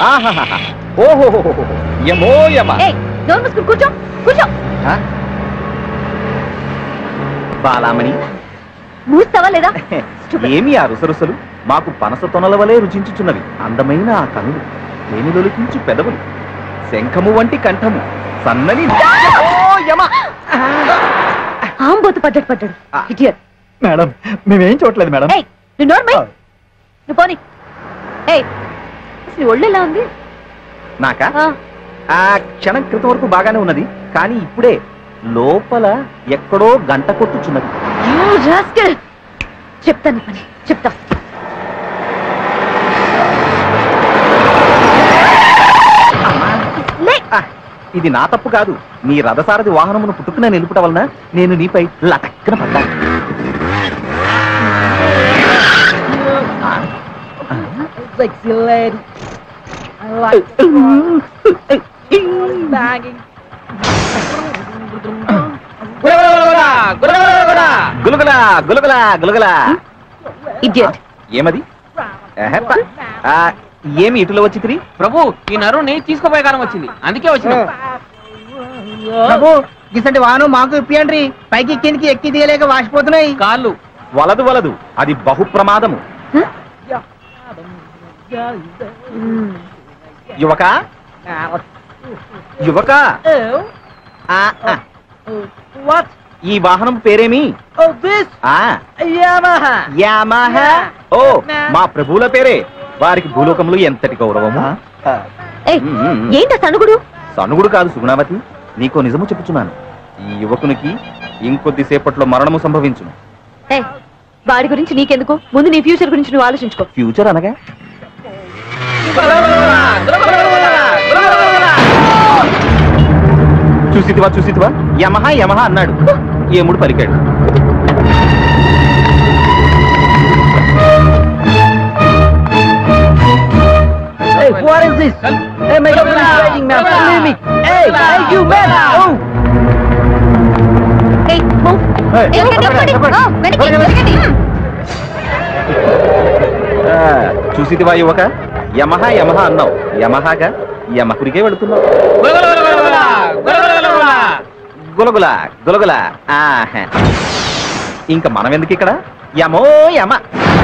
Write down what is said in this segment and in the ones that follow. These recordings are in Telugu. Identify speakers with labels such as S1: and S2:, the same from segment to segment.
S1: ఆహాహాహా. ఓహోహోహోహో. యమో యమ
S2: ఏయ్ నోరు మూసుకుని కూర్చో కూర్చో
S1: ఆ? బాలామణి
S2: మూస్తావా లేదా
S1: ఏమి ఆ రుసరుసలు మాకు పనస తొనల వలె రుచించుచున్నవి అందమైన ఆ కనులు తేనెలొలికించు పెదవులు శంఖము వంటి కంఠము సన్నని ఓ యమ
S2: ఆంబోతు పడ్డట్టు పడ్డాడు
S1: ఆ.
S2: ఇడియట్
S3: మేడం మేమేం చూడలేదు మేడం
S2: ఏయ్ నువ్వు నోరు మై నువ్వు పోనీ ఏయ్ అసలు ఒళ్ళు ఎలా ఉంది
S1: నాకా
S2: ఆ,
S1: ఆ క్షణం క్రితం వరకు బాగానే ఉన్నది కానీ ఇప్పుడే లోపల ఎక్కడో గంట కొట్టుచున్నది
S2: you rascal. చెప్తాను నీ పని చెప్తా లే
S1: ఆ, ఇది నా తప్పు కాదు నీ రథసారథి వాహనమును పుట్టుకునే నిలుపుట వలన నేను నీపై లటక్కన పడ్డా ఆ,
S4: Sexy lady. I like banging.
S1: గులగులా గులగులా గులగులా
S2: ఇడియట్
S1: ఏమది ఎహెప్ప. ఆ, ఏమి ఇటులో వచ్చి తిరిగి
S5: ప్రభు ఈ నరుని తీసుకుపోయే కాలం వచ్చింది అందుకే వచ్చిన
S4: ప్రభు గిసంటి వాను మాకు ఇప్పియండి పైకి కిందికి ఎక్కి దిగలేక వాసిపోతున్నాయి
S5: కాళ్ళు
S1: వలదు వలదు అది బహు ప్రమాదము యువక యువక ఆ, ఆ,
S4: What?
S1: ఈ వాహనం పేరేమి
S4: Oh, this
S1: ఆ
S4: Yamaha.
S1: యామహ ఓ మా ప్రభువుల పేరే వారికి భూలోకములు ఎంతటి గౌరవము
S2: ఏయ్
S1: ఉమ్, ఉమ్, ఉమ్.
S2: ఏంట సనుగుడు
S1: సనుగుడు కాదు సుగుణావతి నీకో నిజము చెప్పుచున్నాను ఈ యువకునికి ఇంకొద్దిసేపట్లో మరణము సంభవించును
S2: ఏయ్ వాడి గురించి నీకెందుకు ముందు నీ ఫ్యూచర్ గురించి నువ్వు ఆలోచించుకో
S1: ఫ్యూచర్ అనగా చూసితివా చూసితివా యమహ యమహ అన్నాడు ఏముడు పలికాడు
S4: Hey, what is this? Hey, my God, is raging, man. Leave me. Hey, hey, you man. Oh.
S2: ఏయ్ move.
S1: ఏయ్,
S2: ఏయ్, వెనక్కి, వెనక్కి. ఆ, వెనక్కి, వెనక్కి.
S1: ఆ, చూసితివా యువక యమహ యమహ అన్నావు యమహగా యమకుడికే వెళుతున్నావు గులగుల గులగుల ఆహా. ఇంక మనం ఎందుకు ఇక్కడ యమో యమ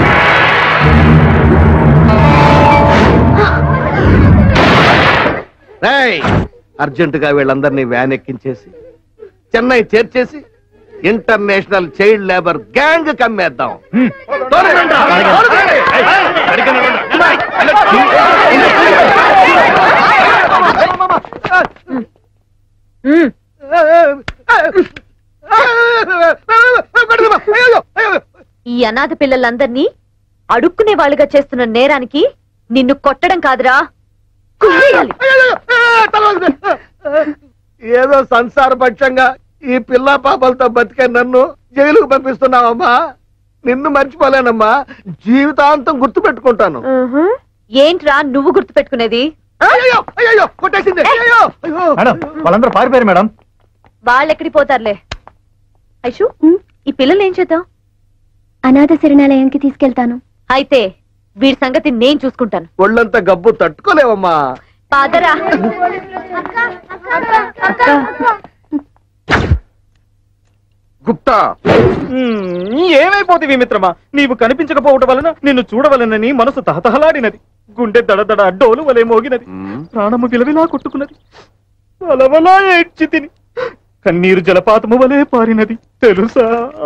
S6: రేయ్ అర్జెంటుగా వీళ్ళందరినీ వ్యాన్ ఎక్కించేసి చెన్నై చేర్చేసి ఇంటర్నేషనల్ చైల్డ్ లేబర్ గ్యాంగ్ కమ్మేద్దాం తోలుకురండి రా, తోలుకురండి.
S2: ఉమ్.
S6: అయ్యో, అయ్యో.
S2: ఈ అనాథ పిల్లలందరినీ అడుక్కునే వాళ్ళుగా చేస్తున్న నేరానికి నిన్ను కొట్టడం కాదురా కుమ్మేయాలి
S6: ఏదో సంసారపక్షంగా ఈ పిల్ల పాపలతో బతికే నన్ను జైలుకు పంపిస్తున్నావమ్మా నిన్ను మర్చిపోలేనమ్మా జీవితాంతం గుర్తు పెట్టుకుంటాను
S2: ఉహు. ఏంట్రా నువ్వు గుర్తుపెట్టుకునేది ఆ?
S6: అయ్యో అయ్యో కొట్టేసింది అయ్యో అయ్యో
S3: మేడం వాళ్ళందరూ పారిపోయారు మేడం
S2: వాళ్ళెక్కడికి పోతారులే ఐషు ఈ పిల్లలు ఏం చేద్దాం
S7: అనాథ శరణాలయంకి తీసుకెళ్తాను
S2: అయితే వీడి సంగతి నేను చూసుకుంటాను
S6: ఒళ్ళంతా గబ్బు తట్టుకోలేవమ్మా
S2: పాదరా
S6: గుప్తా
S3: ఏమైపోతుంది మిత్రమా నీవు కనిపించకపోవటం వలన నిన్ను చూడవలనని మనసు తహతహలాడినది గుండె దడదడ అడ్డోలు వలె మోగినది ప్రాణము విలవిలా కొట్టుకున్నది అలవలా ఏడ్చి తిని కన్నీరు జలపాతము వలె పారినది తెలుసా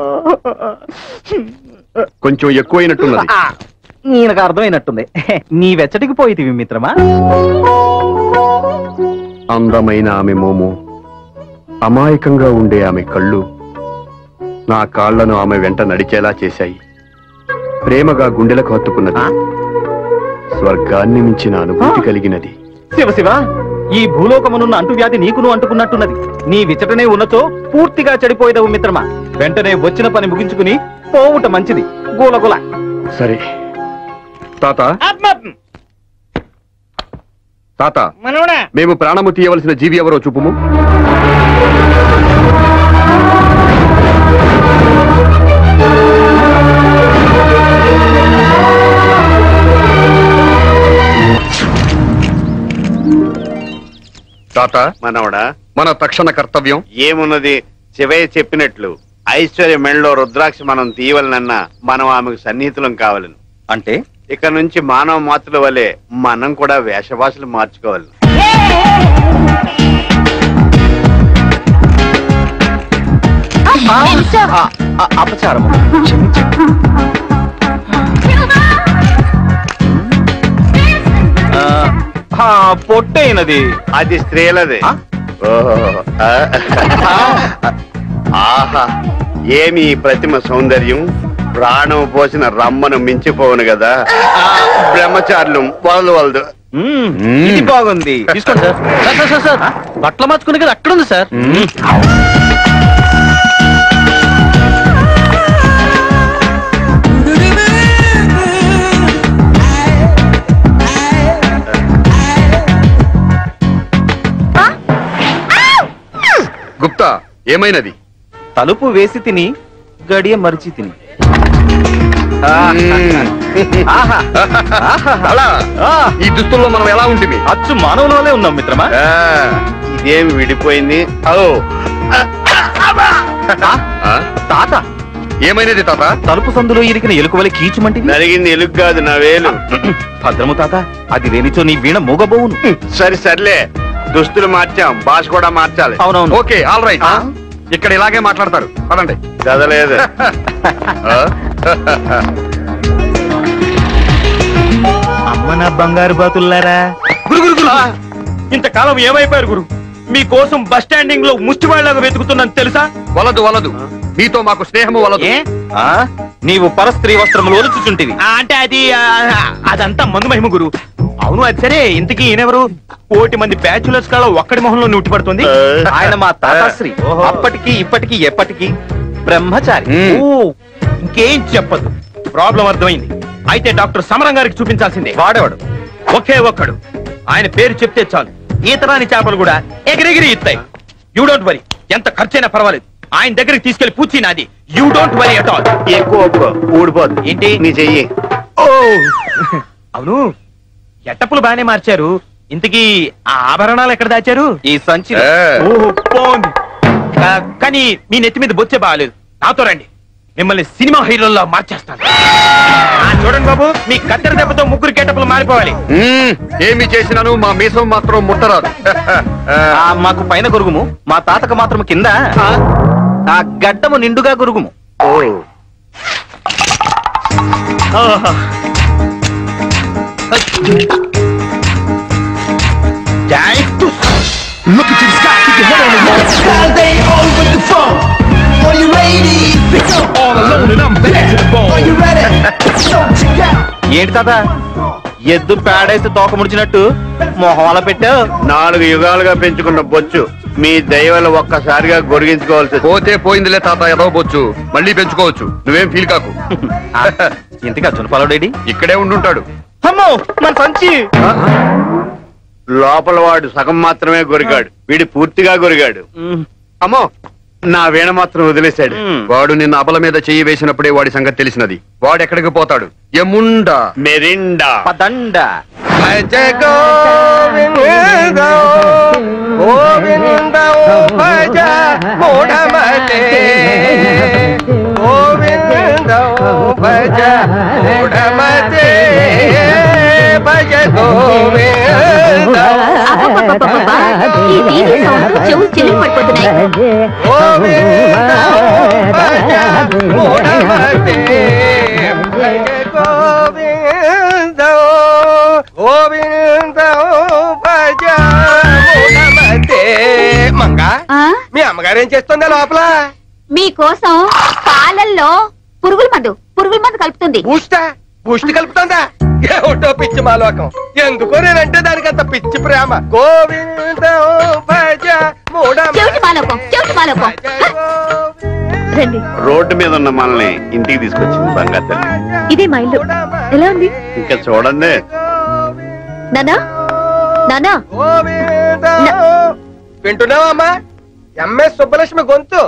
S6: కొంచెం ఎక్కువైనట్టున్నది
S1: ఆ, ఈయనకు అర్థమైనట్టుంది నీ వెచ్చటికి పోయితివి మిత్రమా
S6: అందమైన ఆమె మోము అమాయకంగా ఉండే ఆమె కళ్ళు నా కాళ్లను ఆమె వెంట నడిచేలా చేశాయి ప్రేమగా గుండెలకు హత్తుకున్నది స్వర్గాన్ని మించిన అనుభూతి కలిగినది
S1: శివ శివ ఈ భూలోకమునున్న అంటువ్యాధి నీకును అంటుకున్నట్టున్నది నీ విచటనే ఉన్నచో పూర్తిగా చెడిపోయేదవు మిత్రమా వెంటనే వచ్చిన పని ముగించుకుని పోవుట మంచిది గూలగుల
S6: సరే తాత తాత
S5: మనవడా
S6: మేము ప్రాణము తీయవలసిన జీవి ఎవరో చూపుము తాత
S8: మనవడా
S6: మన తక్షణ కర్తవ్యం
S8: ఏమున్నది శివయ్య చెప్పినట్లు ఐశ్వర్య మెళ్ళలో రుద్రాక్ష మనం తీయవలనన్నా మనం ఆమెకు సన్నిహితులం కావాలను
S1: అంటే
S8: ఇక నుంచి మానవ మాతృల వలె మనం కూడా వేషభాషలు మార్చుకోవాలి
S1: ఆ, ఆ, అపచారము క్షమించండి. ఆ, ఆ, పొట్టైనది
S8: అది స్త్రీలది
S1: ఆ?
S8: ఓహో. ఆ. ఆహా ఏమి ఈ ప్రతిమ సౌందర్యం ప్రాణం పోసిన రమ్మను మించిపోవును కదా ఆ, బ్రహ్మచారులు వలదు వలదు
S1: మ్మ్, ఇది బాగుంది
S4: తీసుకోండి sir sir sir sir sir బట్టలు మార్చుకునే కదా అక్కడ ఉంది సార్
S6: గుప్తా ఏమైనది
S1: తలుపు వేసి తిని గడియ మరిచి తిని ఆ, ఆహా, ఆహా.
S6: అలా
S1: ఆ,
S6: ఈ దుస్తుల్లో మనం ఎలా ఉంటుంది
S1: అచ్చు మానవులోనే ఉన్నాం మిత్రమా
S8: ఆ, ఇదేం విడిపోయింది ఓ
S6: ఆ?
S1: తాత
S6: ఏమైనది తాత
S1: తలుపు సందులో ఇరికిన ఎలుక వలె కీచుమంటివి
S8: నరిగింది ఎలుగు కాదు నా వేలు
S1: భద్రము తాత అది లేనిచో నీ వీణ మూగబోవును
S8: సరే సర్లే దుస్తులు మార్చాం భాష కూడా మార్చాలి
S1: అవునవును
S6: ఓకే ఆల్ రైట్ ఇక్కడ ఇలాగే మాట్లాడతారు పదండి
S8: చదలేదు
S6: ఆ?
S3: అమ్మ నా బంగారు బాతుల్లారా గురు గురు గురు ఇంతకాలం ఏమైపోయారు గురు మీకోసం బస్ స్టాండింగ్ లో ముష్టివాళ్ళగా వెతుకుతున్నాను తెలుసా
S6: వలదు వలదు నీతో మాకు స్నేహము వలదు
S3: ఏ
S1: ఆ నీవు పరస్త్రీ వస్త్రములు ఒలుచుచుంటివి
S3: ఆ, అంటే అది ఆ, అదంతా మందు మహిమ గురు అవును అది సరే ఇంతకీ ఈయనెవరు కోటి మంది బ్యాచులర్స్ కాల ఒక్కడి మొహంలో నూటి పడుతుంది
S1: ఆయన మా తాతాశ్రీ అప్పటికి ఇప్పటికి ఎప్పటికి బ్రహ్మచారి
S6: మ్మ్.
S3: ఓ ఇంకేం చెప్పదు ప్రాబ్లం అర్థమైంది అయితే డాక్టర్ సమరం గారికి చూపించాల్సిందే
S1: వాడేవాడు
S3: ఒకే ఒక్కడు ఆయన పేరు చెప్తే చాలు ఈతరాని చేపలు కూడా ఎగిరెగిరి ఇస్తాయి యూ డోంట్ వరీ ఎంత ఖర్చైనా పర్వాలేదు ఆయన దగ్గరికి తీసుకెళ్లి పూచి నాది you don't worry at all
S8: ఎక్కువ ఒప్పుకో ఊడిపోదు
S3: ఏంటి?
S8: నీ చెయ్యి
S3: ఓ అవును ఎట్టప్పులు బానే మార్చారు ఇంతకీ ఆ ఆభరణాలు ఎక్కడ దాచారు
S1: ఈ సంచి
S6: ఏ,
S3: ఓహో బాగుంది ఆ, కానీ మీ నెత్తి మీద బొచ్చే బాగాలేదు నాతో రండి మిమ్మల్ని సినిమా హీరోల్లో మార్చేస్తాను ఆ, చూడండి బాబు మీ కత్తెర దెబ్బతో ముగ్గురు గెటప్పులు మారిపోవాలి
S6: మ్మ్. ఏమి చేసినాను మా మీసం మాత్రం ముట్టరాదు
S1: ఆ మాకు పైన గురుగుము మా తాతకు మాత్రం కింద ఆ గడ్డము నిండుగా గురుగుము
S8: ఓ
S3: ఆహా. Time to look into the sky, keep your head on the wall. All alone and I'm back to the bone.
S1: ఏంటి తాత ఎద్దు పేడేసి తోక ముడిచినట్టు మొహం అలా పెట్టావు
S8: నాలుగు యుగాలుగా పెంచుకున్న బొచ్చు మీ దైవాలు ఒక్కసారిగా గొరిగించుకోవాల్సి వచ్చింది.
S6: పోతే పోయిందిలే తాత ఎదవబోచ్చు మళ్ళీ పెంచుకోవచ్చు నువ్వేం ఫీల్ కాకు
S1: ఆ, ఇంతకా చునపాలోడేడి
S6: ఇక్కడే ఉండుంటాడు
S1: అమ్మో మన సంచి
S8: లోపల వాడు సగం మాత్రమే గొరిగాడు వీడి పూర్తిగా గొరిగాడు
S1: ఉమ్,
S8: అమ్మో నా వీణ మాత్రం వదిలేశాడు
S1: ఉమ్.
S6: వాడు నిన్న అబల మీద చెయ్యి వేసినప్పుడే వాడి సంగతి తెలిసినది వాడు ఎక్కడికి పోతాడు ఎముండా
S8: మెరిండా
S1: పదండ
S2: అబ్బబ్బబ్బబ్బబ్బా, ఈ డీజే సౌండ్ చెవులు చెల్లి పడిపోతున్నాయి
S3: మంగా
S2: ఆ?
S3: మీ అమ్మగారు ఏం చేస్తుందా లోపల
S2: మీకోసం పాలల్లో పురుగుల మందు పురుగుల మందు కలుపుతుంది
S3: బూస్టా బూస్ట్ కలుపుతుందా ఏమిటో పిచ్చి మాలోకం ఎందుకో నేనంటే దానికి అంత పిచ్చి ప్రేమ గోవిందం భజ మూఢమ
S2: చెవిటి మాలోకం చెవిటి మాలోకం రండి
S8: రోడ్డు మీద ఉన్న మనల్ని ఇంటికి తీసుకొచ్చింది బంగారు తల్లి
S2: ఇదే మా ఇల్లు ఎలా ఉంది
S8: ఇంకా చూడండి
S2: నానా నానా
S3: గోవిందం వింటున్నావమ్మా ఎంఎస్ సుబ్బలక్ష్మి గొంతు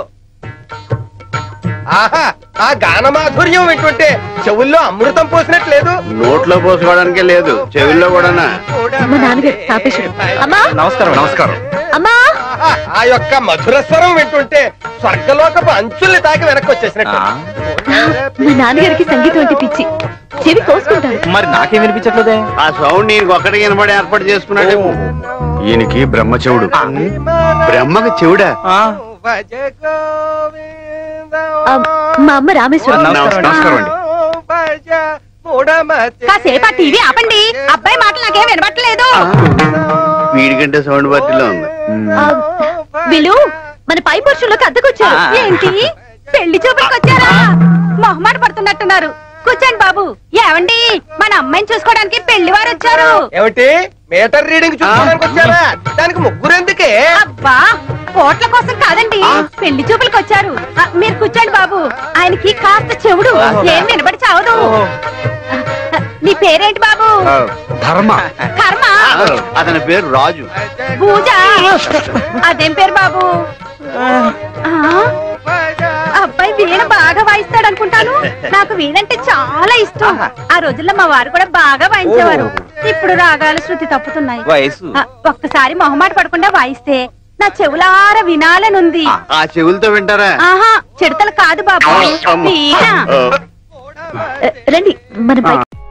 S3: ఆహా ఆ గాన మాధుర్యం వింటుంటే చెవుల్లో అమృతం పోసినట్లేదు
S8: నోట్లో పోసుకోవడానికే లేదు చెవుల్లో కూడానా
S2: మా నాన్నగారు తాపేశ్వరం అమ్మా
S1: నమస్కారం
S6: నమస్కారం
S2: అమ్మా
S9: ఆ యొక్క మధుర స్వరం వింటుంటే స్వర్గలోకపు అంచుల్ని తాకి వెనక్కి వచ్చేసినట్టు
S1: ఆ,
S2: మా నాన్నగారికి సంగీతం అంటే పిచ్చి చెవి కోసుకుంటారు
S1: మరి నాకేం వినిపించట్లేదే
S8: ఆ సౌండ్ నీకు ఒక్కడికి వినబడి ఏర్పాటు చేసుకున్నాడేమో ఈయనకి బ్రహ్మ చెవుడు బ్రహ్మకి చెవుడా
S1: ఆ,
S9: భజ గోవింద
S2: ఆ, మా అమ్మ రామేశ్వరం
S1: నమస్కారం.
S8: నమస్కారం అండి
S9: భజ మూఢమతే.
S10: కాసేపు ఆ టీవీ ఆపండి అబ్బాయి మాటలు నాకేం వినబట్టలేదు
S8: వీడికంటే సౌండ్ బట్టిలో ఉంది
S2: ఆ, వీళ్ళు మన పై పోర్షన్లోకి అద్దెకొచ్చారు
S1: ఆ.
S10: ఏంటి పెళ్లి చూపులకు వచ్చారా మొహమాట పడుతున్నట్టున్నారు కూర్చోండి బాబు ఏమండి మన అమ్మాయిని చూసుకోవడానికి పెళ్లి వారు వచ్చారు
S9: ఏమిటి మీటర్ రీడింగ్ చూసుకోవడానికి వచ్చారా దానికి ముగ్గురు ఎందుకే
S10: అబ్బా కోట్ల కోసం కాదండి పెళ్లి చూపులకు వచ్చారు ఆ, మీరు కూర్చోండి బాబు ఆయనకి కాస్త చెవుడు ఏం వినబడి చావదు ఆ, నీ పేరేంటి బాబు
S8: ధర్మ
S10: కర్మ
S8: అతని పేరు రాజు
S10: పూజ అదేం పేరు బాబు ఆ? అబ్బాయి వీణ బాగా వాయిస్తాడు అనుకుంటాను నాకు వీణంటే చాలా ఇష్టం ఆ రోజుల్లో మా వారు కూడా బాగా వాయించేవారు ఇప్పుడు రాగాల శృతి తప్పుతున్నాయి
S1: వయసు
S10: ఆ, ఒక్కసారి మొహమాట పడకుండా వాయిస్తే నా చెవులార వినాలనుంది
S8: ఆ చెవులతో వింటారా
S10: ఆహా చిడతలు కాదు బాబు
S8: అమ్మ.
S10: వీణ
S8: ఆ.
S2: రండి మన బయట